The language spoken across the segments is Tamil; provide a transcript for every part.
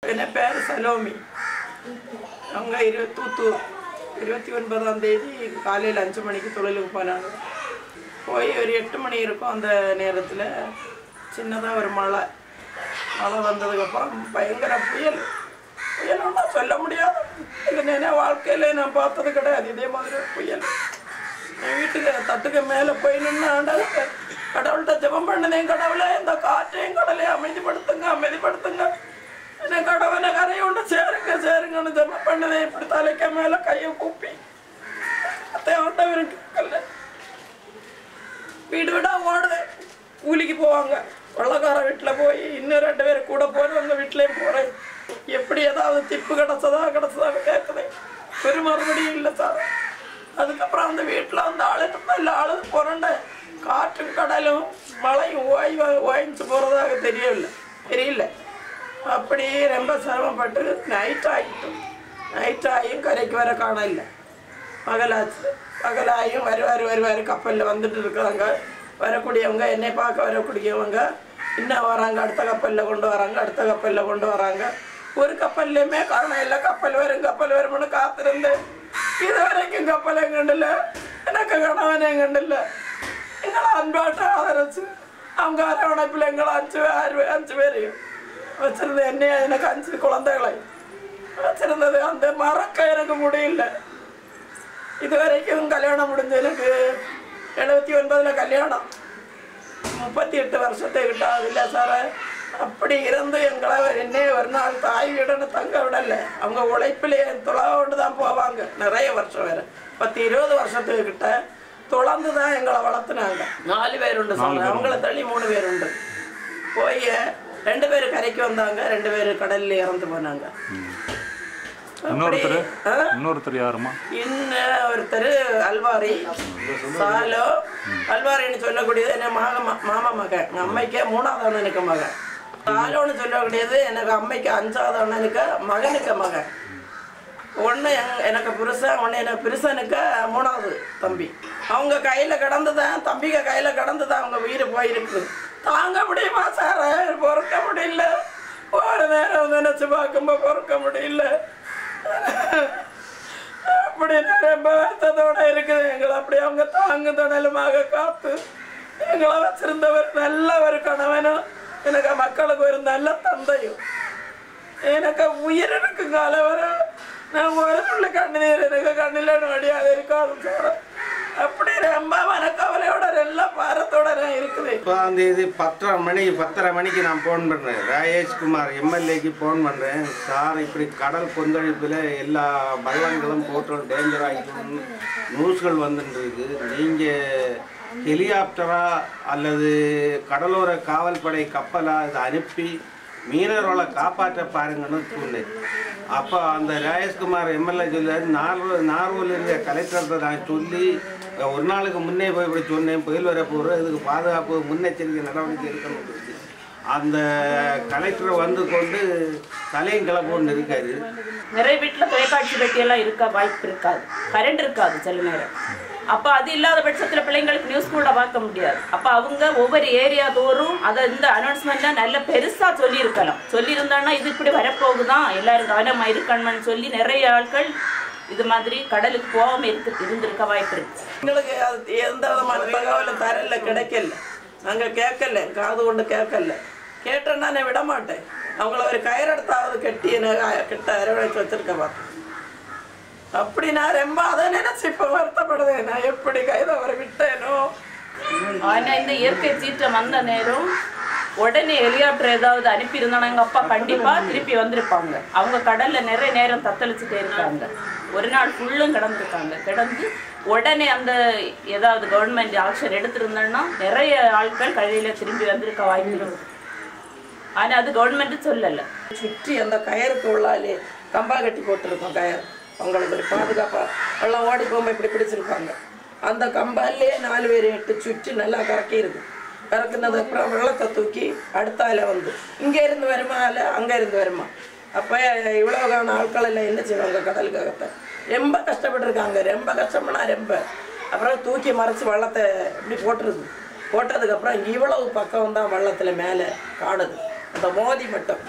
என் பேர் சலோமி அங்கே இரு தூத்தூர் இருபத்தி ஒன்பதாம் தேதி காலையில் அஞ்சு மணிக்கு தொழிலுக்கு போனாங்க போய் ஒரு எட்டு மணி இருக்கும் அந்த நேரத்தில் சின்னதாக ஒரு மழை மழை வந்ததுக்கப்புறம் பயங்கர புயல் புயல்னா சொல்ல முடியாது இல்லை நான் வாழ்க்கையில் நான் பார்த்தது கிடையாது இதே மாதிரி ஒரு புயல் என் வீட்டுக்கு தட்டுக்கு மேலே போய் நின்று ஆண்டாளுக்கு கடவுள்கிட்ட ஜெபம் பண்ணதேன் கடவுளே இந்த காற்றையும் கடலையும் அமைதிப்படுத்துங்க அமைதிப்படுத்துங்க என்ன கடவுளை கரையோண்டு சேருங்க சேருங்கன்னு ஜெபம் பண்ணதே இப்படி தலைக்க மேலே கையை கூப்பி தேவட்டவருக்கு கேட்கல வீடு வீடா ஓடுது கூலிக்கு போவாங்க வெள்ளக்கார வீட்டில் போய் இன்னும் ரெண்டு பேர் கூட போகிறவங்க வீட்லேயும் போகிறேன் எப்படி ஏதாவது திப்பு கிடச்சதா கிடச்சதா கேட்குது ஒரு மறுபடியும் இல்லை சார் அதுக்கப்புறம் அந்த வீட்டில் அந்த ஆளு நல்ல ஆளு புரண்ட காற்றும் கடலும் மழையும் ஓய்வு ஓய்ஞ்சு போகிறதாக தெரியவில்லை தெரியல அப்படி ரொம்ப சிரமப்பட்டு நைட் ஆகிட்டோம் நைட் ஆகியும் கரைக்கு வர காணல பகலாச்சு பகலாயும் வருவார் வருவார் கப்பலில் வந்துட்டு இருக்கிறாங்க வரக்கூடியவங்க என்னை பார்க்க வரக்கூடியவங்க இன்னும் வராங்க அடுத்த கப்பலில் கொண்டு வராங்க அடுத்த கப்பலில் கொண்டு வராங்க ஒரு கப்பல்லையுமே காரணம் இல்லை கப்பல் வரும் கப்பல் வரும்னு காத்திருந்தேன் இது வரைக்கும் கப்பலை கண்டில்ல எனக்கு கணவனே கண்டில்ல எங்களை அன்பாட்ட ஆதரிச்சு அவங்க அரவணைப்பில் எங்களை அஞ்சு ஆறு அஞ்சு பேரையும் வச்சிருந்த என்னைய எனக்கு அஞ்சு குழந்தைகளை வச்சிருந்தது அந்த மறக்க எனக்கு முடியல இது வரைக்கும் கல்யாணம் முடிஞ்ச எனக்கு எழுபத்தி ஒன்பதில் கல்யாணம் முப்பத்தி எட்டு வருஷத்துக்கிட்ட ஆகுதுல்ல சார் அப்படி இருந்து எங்களை என்னே ஒரு நாள் தாய் வீடுன்னு தங்க விடல அவங்க உழைப்பிலே துளாவோண்டு தான் போவாங்க நிறைய வருஷம் வேற பத்து இருபது வருஷத்துக்கு கிட்ட துளந்து தான் எங்களை வளர்த்துனாங்க நாலு பேர் உண்டு சார் அவங்கள தள்ளி மூணு பேர் உண்டு போய் ரெண்டு பேர் கரைக்கு வந்தாங்க ரெண்டு பேர் கடல்ல இறந்து போனாங்க இன்னொருத்தர் ஆ? இன்னொருத்தர் யாருமா இன்னும் ஒருத்தர் அல்வாரி சாலோ அல்வாரின்னு சொல்லக்கூடியது என்ன மக மாமா மகன் எங்கள் அம்மைக்கே மூணாவது அண்ணனுக்கு மகன் சாலோன்னு சொல்லக்கூடியது எனக்கு அம்மைக்கு அஞ்சாவது அண்ணனுக்கு மகனுக்கு மகன் ஒன்று எனக்கு புருஷன் ஒன்று எனக்கு புருஷனுக்கு மூணாவது தம்பி அவங்க கையில் கடந்து தான் தம்பிக்கு கையில் கடந்து தான் அவங்க உயிர் போயிருக்கு தாங்க முடியுமா சார் பொறுக்க முடியல ஒரு நேரம் நினச்சி பார்க்கும்போது பொறுக்க முடியல அப்படி ரொம்ப வருத்தத்தோட இருக்குது எங்களை அப்படி அவங்க தாங்கு தணலுமாக காத்து எங்களை வச்சிருந்தவர் நல்ல ஒரு கணவனும் எனக்கு மக்களுக்கு ஒரு நல்ல தந்தையும் எனக்கு உயிர் எனக்கு காலவர நான் ஒரு புள்ள கண்ணீர் எனக்கு கண்ணில் நடியாது இருக்காது சார் அப்படி ரொம்ப மனக்கவலையோட எல்லா பாரத்தோட நான் இருக்குது முப்பதாம் தேதி பத்தரை மணி பத்தரை மணிக்கு நான் ஃபோன் பண்ணுறேன் ராஜேஷ்குமார் எம்எல்ஏக்கு ஃபோன் பண்ணுறேன் சார் இப்படி கடல் கொந்தளிப்பில் எல்லா பலன்களும் போட்டு டேஞ்சர் ஆகிக்கணும்னு நியூஸ்கள் வந்துட்டு இருக்கு நீங்கள் ஹெலிகாப்டரா அல்லது கடலோர காவல்படை கப்பலா இதை அனுப்பி மீனவர்களை காப்பாற்ற பாருங்கன்னு சொன்னேன் அப்போ அந்த ராஜேஷ்குமார் எம்எல்ஏ சொல்லாரு நார்வ நார்வூரில் இருக்க கலெக்டர்கிட்ட நான் சொல்லி ஒரு நாளுக்கு முன்னே போய் இப்படி சொன்னேன் புயல் வர போகிறோம் இதுக்கு பாதுகாப்பு முன்னெச்சரிக்கை நடவடிக்கை எடுக்கணும்னு சொல்லி. அந்த கலெக்டர் வந்து கொண்டு தலையும் கிளப்போன்னு இருக்காரு நிறைய வீட்டில் தொலைக்காட்சி பெட்டியெல்லாம் இருக்க வாய்ப்பு இருக்காது கரண்ட் இருக்காது சில நேரம் அப்போ அது இல்லாத பட்சத்தில் பிள்ளைங்களுக்கு நியூஸ் கூட பார்க்க முடியாது அப்போ அவங்க ஒவ்வொரு ஏரியா தோறும் அதை இந்த அனௌன்ஸ்மெண்ட்டை நல்ல பெருசாக சொல்லியிருக்கலாம் சொல்லியிருந்தாங்கன்னா இது இப்படி வரப்போகுதான் எல்லாரும் கவனமாக இருக்கணும்னு சொல்லி நிறைய ஆட்கள் இது மாதிரி கடலுக்கு போகாமல் இருக்கு இருந்திருக்க வாய்ப்பு இருக்கு எங்களுக்கு அது எந்த விதமான தகவலும் தரல கிடைக்கல நாங்கள் கேட்கல காது கொண்டு கேட்கல கேட்டேன்னா நான் விட மாட்டேன் அவங்கள ஒரு கயிறெடுத்தாவது கட்டி என்ன கிட்ட அரவணைச்சு வச்சிருக்க பார்த்தேன் அப்படி நான் ரொம்ப அதை நினைச்சு இப்போ வருத்தப்படுதேன் நான் எப்படி கைதவரை விட்டேனோ ஆனா இந்த இயற்கை சீற்றம் வந்த நேரம் உடனே ஹெலிகாப்டர் ஏதாவது அனுப்பியிருந்தானா எங்க அப்பா கண்டிப்பா திருப்பி வந்திருப்பாங்க அவங்க கடல்ல நிறைய நேரம் தத்தளிச்சுட்டே இருக்காங்க ஒரு நாள் ஃபுல்லும் கிடந்திருக்காங்க கிடந்து உடனே அந்த ஏதாவது கவர்மெண்ட் ஆக்ஷன் எடுத்திருந்தோன்னா நிறைய ஆட்கள் கடையில திரும்பி வந்திருக்க வாய்ப்பு இருக்கு ஆனா அது கவர்மெண்ட் சொல்லல சுற்றி அந்த கயருக்கு உள்ளாலே கம்பா கட்டி போட்டிருக்கோம் கயர் அவங்களுக்கு ஒரு பாதுகாப்பாக எல்லாம் ஓடி போகும்போது இப்படி பிடிச்சிருப்பாங்க அந்த கம்பாலே நாலு பேர் எட்டு சுற்றி நல்லா கறக்கிருக்கு கறக்குனது அப்புறம் வெள்ளத்தை தூக்கி அடுத்தால வந்து இங்கே இருந்து வருமா இல்லை அங்கே இருந்து வருமா அப்போ இவ்வளோ காண ஆட்கள் எல்லாம் என்ன செய்வாங்க கடலுக்காகத்தை ரொம்ப கஷ்டப்பட்டிருக்காங்க ரொம்ப கஷ்டம்னா ரொம்ப அப்புறம் தூக்கி மறைச்சு வெள்ளத்தை இப்படி போட்டுருது போட்டதுக்கப்புறம் இவ்வளவு பக்கம் தான் வெள்ளத்தில் மேலே காணுது அந்த மோதி மட்டும்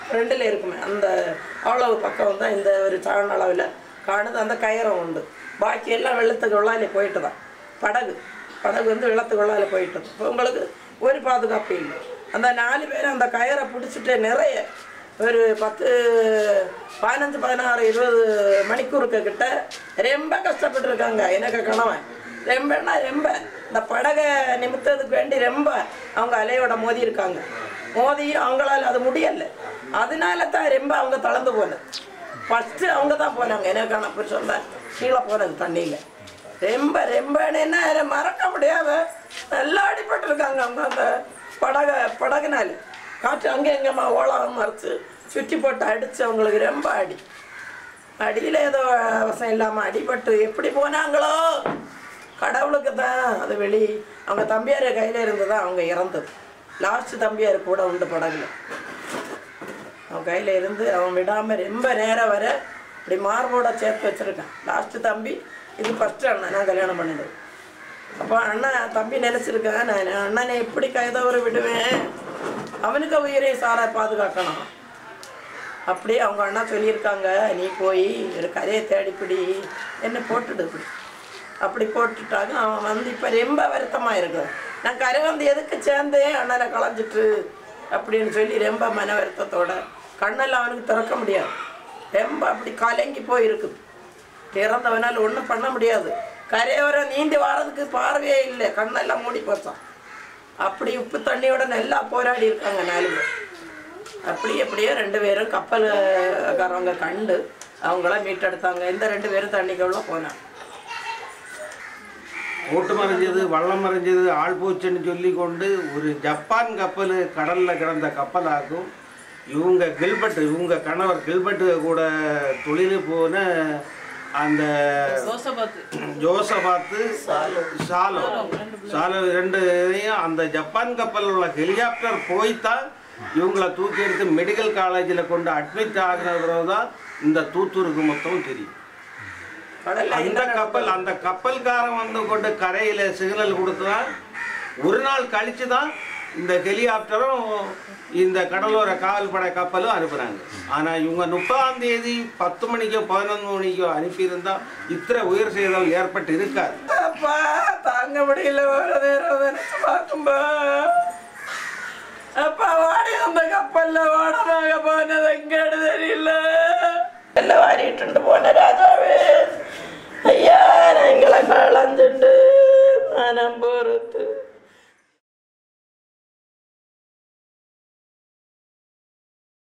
ஃப்ரெண்டில் இருக்குமே அந்த அவ்வளவு பக்கம் தான் இந்த ஒரு சாண அளவில் காணுது அந்த கயிறம் உண்டு பாக்கி எல்லாம் வெள்ளத்துக்கு உள்ளாலே போயிட்டு தான் படகு படகு வந்து வெள்ளத்துக்கு உள்ளாலே போயிட்டு இப்போ உங்களுக்கு ஒரு பாதுகாப்பு இல்லை அந்த நாலு பேர் அந்த கயிறை பிடிச்சிட்டு நிறைய ஒரு பத்து பதினஞ்சு பதினாறு இருபது மணிக்கூருக்கு கிட்ட ரொம்ப கஷ்டப்பட்டுருக்காங்க எனக்கு கணவன் ரொம்பன்னா ரொம்ப இந்த படகை நிமித்ததுக்கு வேண்டி ரொம்ப அவங்க அலையோட மோதி இருக்காங்க மோதியும் அவங்களால அது முடியல அதனால தான் ரொம்ப அவங்க தளர்ந்து போனது ஃபஸ்ட்டு அவங்க தான் போனாங்க எனக்கான புருஷன் தான் கீழே போனது தண்ணியில் ரொம்ப ரொம்பன்னு என்ன மறக்க முடியாத நல்லா அடிபட்டிருக்காங்க அவங்க அந்த படக படகுனால காற்று அங்கே எங்கேம்மா ஓலம் மறைச்சு சுற்றி போட்டு அடித்து அவங்களுக்கு ரொம்ப அடி அடியில் ஏதோ அவசரம் இல்லாமல் அடிபட்டு எப்படி போனாங்களோ கடவுளுக்கு தான் அது வெளி அவங்க தம்பியார் கையில் இருந்து தான் அவங்க இறந்தது லாஸ்ட் தம்பியார் கூட உண்டு படகுல அவன் கையில் இருந்து அவன் விடாமல் ரொம்ப நேரம் வர இப்படி மார்போட சேர்த்து வச்சுருக்கான் லாஸ்ட்டு தம்பி இது ஃபஸ்ட்டு அண்ணன் நான் கல்யாணம் பண்ணினது அப்போ அண்ணன் தம்பி நினச்சிருக்கேன் நான் அண்ணனை எப்படி கைதவற விடுவேன் அவனுக்கு உயிரை சாரை பாதுகாக்கணும் அப்படியே அவங்க அண்ணா சொல்லியிருக்காங்க நீ போய் ஒரு கரையை தேடிப்பிடி என்ன போட்டுடு இப்படி அப்படி போட்டுட்டாங்க அவன் வந்து இப்போ ரொம்ப வருத்தமாக இருக்கு நான் கரை வந்து எதுக்கு சேர்ந்தேன் அண்ணனை களைஞ்சிட்டு அப்படின்னு சொல்லி ரொம்ப மன வருத்தத்தோட கண்ணெல்லாம் அவனுக்கு திறக்க முடியாது ரொம்ப அப்படி கலங்கி போயிருக்குது இறந்தவனால் ஒன்றும் பண்ண முடியாது கரையோர நீந்தி வாரதுக்கு பார்வையே இல்லை கண்ணெல்லாம் மூடி போச்சான் அப்படி உப்பு தண்ணியோட நல்லா போராடி இருக்காங்க நாலு பேர் அப்படி எப்படியோ ரெண்டு பேரும் கப்பல்காரவங்க கண்டு அவங்கள மீட்டெடுத்தாங்க இந்த ரெண்டு பேரும் தண்ணிக்குள்ள போனாங்க ஓட்டு மறைஞ்சது வள்ளம் மறைஞ்சது ஆள் போச்சுன்னு சொல்லி கொண்டு ஒரு ஜப்பான் கப்பல் கடலில் கிடந்த கப்பலாகும் இவங்க கில்பர்ட் இவங்க கணவர் கில்பர்ட் கூட தொழில் போன அந்த ஜோசபாத்து சாலோ சாலோ ரெண்டு இதையும் அந்த ஜப்பான் கப்பலில் உள்ள ஹெலிகாப்டர் போய்த்தான் இவங்கள தூக்கி எடுத்து மெடிக்கல் காலேஜில் கொண்டு அட்மிட் ஆகினது தான் இந்த தூத்தூருக்கு மொத்தம் தெரியும் கடல்ல அந்த கப்பல் அந்த கப்பல்காரன் வந்து கொண்டு கரையில சிக்னல் கொடுத்துதான் ஒரு நாள் கழிச்சு தான் இந்த ஹெலிகாப்டரும் இந்த கடலோர காவல்படை கப்பலும் அனுப்புறாங்க ஆனா இவங்க முப்பதாம் தேதி பத்து மணிக்கோ பதினொன்று மணிக்கோ அனுப்பியிருந்தா இத்தனை உயிர் சேதம் ஏற்பட்டு இருக்காது அப்பா தாங்க முடியல ஒரு நேரம் நினைச்சு பார்க்கும்பா அப்பா வாடி அந்த கப்பல்ல ஓடமாக போனது எங்கன்னு தெரியல எல்லாம் வாரிட்டு போன ராஜாவே ஐயா நான்